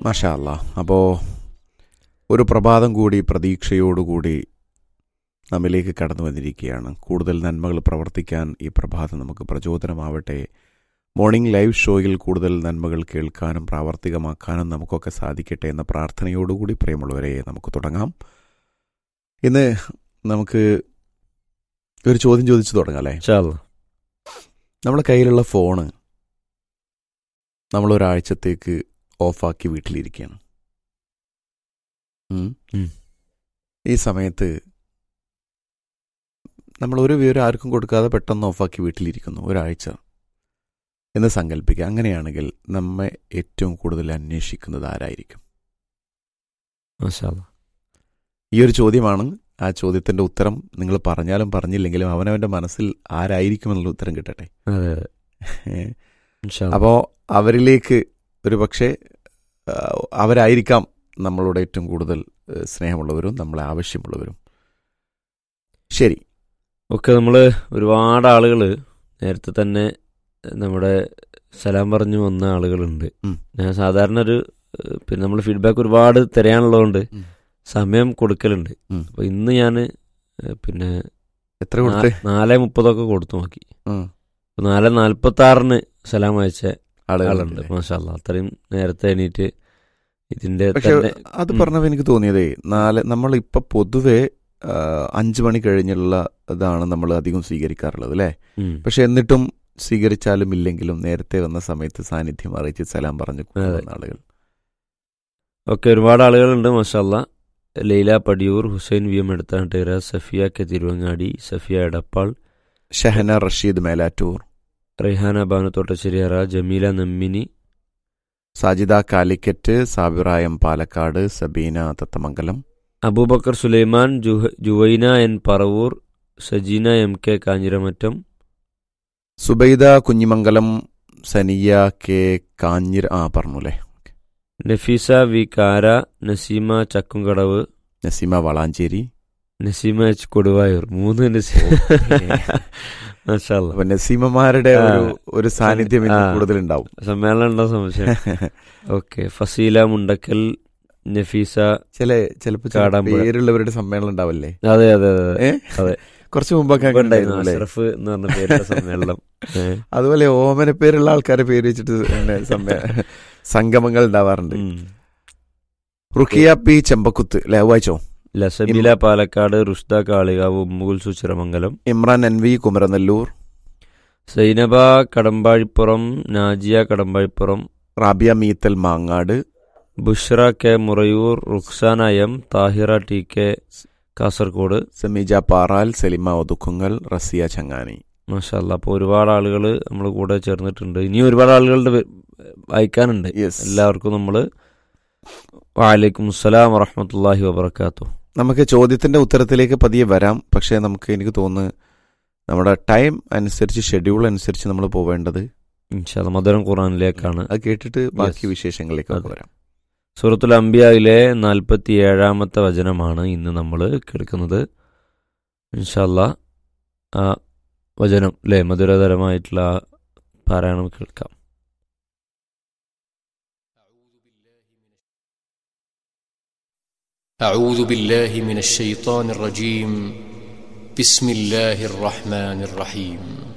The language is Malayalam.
മാഷാ അല്ല അപ്പോൾ ഒരു പ്രഭാതം കൂടി പ്രതീക്ഷയോടുകൂടി നമ്മിലേക്ക് കടന്നു വന്നിരിക്കുകയാണ് കൂടുതൽ നന്മകൾ പ്രവർത്തിക്കാൻ ഈ പ്രഭാതം നമുക്ക് പ്രചോദനമാവട്ടെ മോർണിംഗ് ലൈവ് ഷോയിൽ കൂടുതൽ നന്മകൾ കേൾക്കാനും പ്രാവർത്തികമാക്കാനും നമുക്കൊക്കെ സാധിക്കട്ടെ എന്ന പ്രാർത്ഥനയോടുകൂടി പ്രിയമുള്ളവരെ നമുക്ക് തുടങ്ങാം ഇന്ന് നമുക്ക് ഒരു ചോദ്യം ചോദിച്ചു തുടങ്ങാം അല്ലേ ഇൻഷാ അല്ലാ. നമ്മുടെ കയ്യിലുള്ള ഫോണ് നമ്മൾ ഒരാഴ്ചത്തേക്ക് ഓഫാക്കി വീട്ടിലിരിക്കുകയാണ് ഉം. ഉം. ഈ സമയത്ത് നമ്മൾ ഒരു വിവരം ആർക്കും കൊടുക്കാതെ പെട്ടെന്ന് ഓഫാക്കി വീട്ടിലിരിക്കുന്നു ഒരാഴ്ച എന്ന് സങ്കല്പിക്കുക അങ്ങനെയാണെങ്കിൽ നമ്മെ ഏറ്റവും കൂടുതൽ അന്വേഷിക്കുന്നത് ആരായിരിക്കും മാഷാ അല്ലാ. ഈ ഒരു ചോദ്യമാണ് ആ ചോദ്യത്തിന്റെ ഉത്തരം നിങ്ങൾ പറഞ്ഞാലും പറഞ്ഞില്ലെങ്കിലും അവനവന്റെ മനസ്സിൽ ആരായിരിക്കും എന്നുള്ള ഉത്തരം കിട്ടട്ടെ അതെ അതെ ഇൻഷാ അല്ലാ. അപ്പോൾ അവരിലേക്ക് ഒരു പക്ഷേ ആ, അവരായിരിക്കാം നമ്മളോട് ഏറ്റവും കൂടുതൽ ഏ, സ്നേഹമുള്ളവരും നമ്മളെ ആവശ്യമുള്ളവരും ശരി ഒക്കെ നമ്മൾ ഒരുപാട് ആളുകൾ നേരത്തെ തന്നെ നമ്മുടെ സലാം പറഞ്ഞു വന്ന ആളുകളുണ്ട് ഉം. ഞാൻ സാധാരണ ഒരു ഏഹ്, പിന്നെ നമ്മൾ ഫീഡ്ബാക്ക് ഒരുപാട് തരാനുള്ളതുകൊണ്ട് ഉം. സമയം കൊടുക്കലുണ്ട് ഉം. അപ്പൊ ഇന്ന് ഞാൻ പിന്നെ എത്ര കൊടുത്ത് നാ- നാല് മുപ്പതൊക്കെ കൊടുത്തു നോക്കി ഉം. അപ്പൊ നാല് നാല്പത്തി ആറിന് സലാം അയച്ച ആളുണ്ട് ആളുകളുണ്ടല്ലേ? മാഷാല്ല അത്രയും നേരത്തെ എണീറ്റ് ഇതിന്റെ പക്ഷെ തന്നെ അത് ഉം. പറഞ്ഞപ്പോൾ എനിക്ക് തോന്നിയതേ നാല് നമ്മളിപ്പോ പൊതുവെ ആ, അഞ്ച് മണി കഴിഞ്ഞുള്ള ഇതാണ് നമ്മൾ അധികം സ്വീകരിക്കാറുള്ളത് അല്ലേ ഉം. പക്ഷെ എന്നിട്ടും സ്വീകരിച്ചാലും ഇല്ലെങ്കിലും നേരത്തെ വന്ന സമയത്ത് സാന്നിധ്യം അറിയിച്ച് സലാം പറഞ്ഞു കൊണ്ടുവന്ന ആളുകൾ ഒക്കെ ഒരുപാട് ആളുകളുണ്ട് മഷാല്ല ലൈല പടിയൂർ ഹുസൈൻ വി എം എടുത്താട്ടേര സഫിയ കെ തിരുവങ്ങാടി സഫിയ എടപ്പാൾ ഷഹന റഷീദ് മേലാറ്റൂർ റെഹാന ബാനുത്തോട്ടശ്ശേരിയറ ജമീല നമ്മിനി സാജിദ കാലിക്കറ്റ് സാബിറായം പാലക്കാട് സബീന തത്തമംഗലം അബൂബക്കർ സുലൈമാൻ ജുഹ- Juvaina N Paravur Sajeena M K Kanjiramattam Subaida Kunhimangalam Saniya K കാഞ്ഞിര ആ പറഞ്ഞൂല്ലേ നഫീസ വി കാര നസീമ ചക്കുംകടവ് നസീമ വളാഞ്ചേരി നസീമ എച്ച് കൊടുവായൂർ മൂന്ന് നസീമ മാഷാല്ലാ. അപ്പൊ നസീമമാരുടെ ആ. ഒരു ഒരു സാന്നിധ്യം ഇന്ന് ആ. കൂടുതൽ ഉണ്ടാവും സമ്മേളനം ഉണ്ടോ സംശയം ഓക്കെ ഫസീല മുണ്ടക്കൽ നഫീസ ചില ചിലപ്പോ ചില കാടാമ്പുഴ. പേരുള്ളവരുടെ സമ്മേളനം ഉണ്ടാവല്ലേ അതെ അതെ അതെ ഏ? അതെ. കുറച്ച് മുമ്പൊക്കെ അങ്ങനെ ഉണ്ടായിരുന്നു ഉണ്ടായിരുന്നു അല്ലേ? അഷ്റഫ് എന്ന് പറഞ്ഞ പേരുടെ സമ്മേളനം ഏ. അതുപോലെ ഓമന പേരുള്ള ആൾക്കാരെ പേര് വെച്ചിട്ട് പിന്നെ സമ്മേ- സംഗമങ്ങൾ ഉണ്ടാവാറുണ്ട് ഉം. റുക്കിയ പി ചെമ്പക്കുത്ത് അല്ലെ വായിച്ചോ ലസബില Palakkad Rushda Kalikavu Ummukulsu Chiramangalam Imran N V Kumaranellur Sainaba Kadambazhipuram Najiya Kadambazhipuram Rabiya Meethal Mangad Bushra K Murayur Ruksana M Thahira T K Kasargod Sameeja Paral Selima Othukkungal Raziya Changani മാഷല്ല അപ്പോൾ ഒരുപാട് ആളുകൾ നമ്മൾ കൂടെ ചേർന്നിട്ടുണ്ട് ഇനിയും ഒരുപാട് ആളുകളുടെ പേ- അയക്കാനുണ്ട് യെസ് എല്ലാവർക്കും നമ്മൾ വാലൈക്കും അസ്സലാം വറഹമത്തല്ലാഹി വബർക്കാത്തു നമുക്ക് ചോദ്യത്തിന്റെ ഉത്തരത്തിലേക്ക് പതിയെ വരാം പക്ഷേ നമുക്ക് എനിക്ക് തോന്നുന്നു നമ്മുടെ ടൈം അനുസരിച്ച് ഷെഡ്യൂൾ അനുസരിച്ച് നമ്മൾ പോവേണ്ടത് ഇൻഷാല്ല മധുരം ഖുറാനിലേക്കാണ് അത് കേട്ടിട്ട് ബാക്കി Yes. വിശേഷങ്ങളിലേക്ക് അതെ. വരാം സൂറത്തുൽ അംബിയയിലെ നാൽപ്പത്തി ഏഴാമത്തെ വചനമാണ് ഇന്ന് നമ്മൾ കേൾക്കുന്നത് ഇൻഷല്ല ആ വചനം അല്ലേ മധുരതരമായിട്ടുള്ള ആ പാരായണം കേൾക്കാം أعوذ بالله من الشيطان الرجيم بسم الله الرحمن الرحيم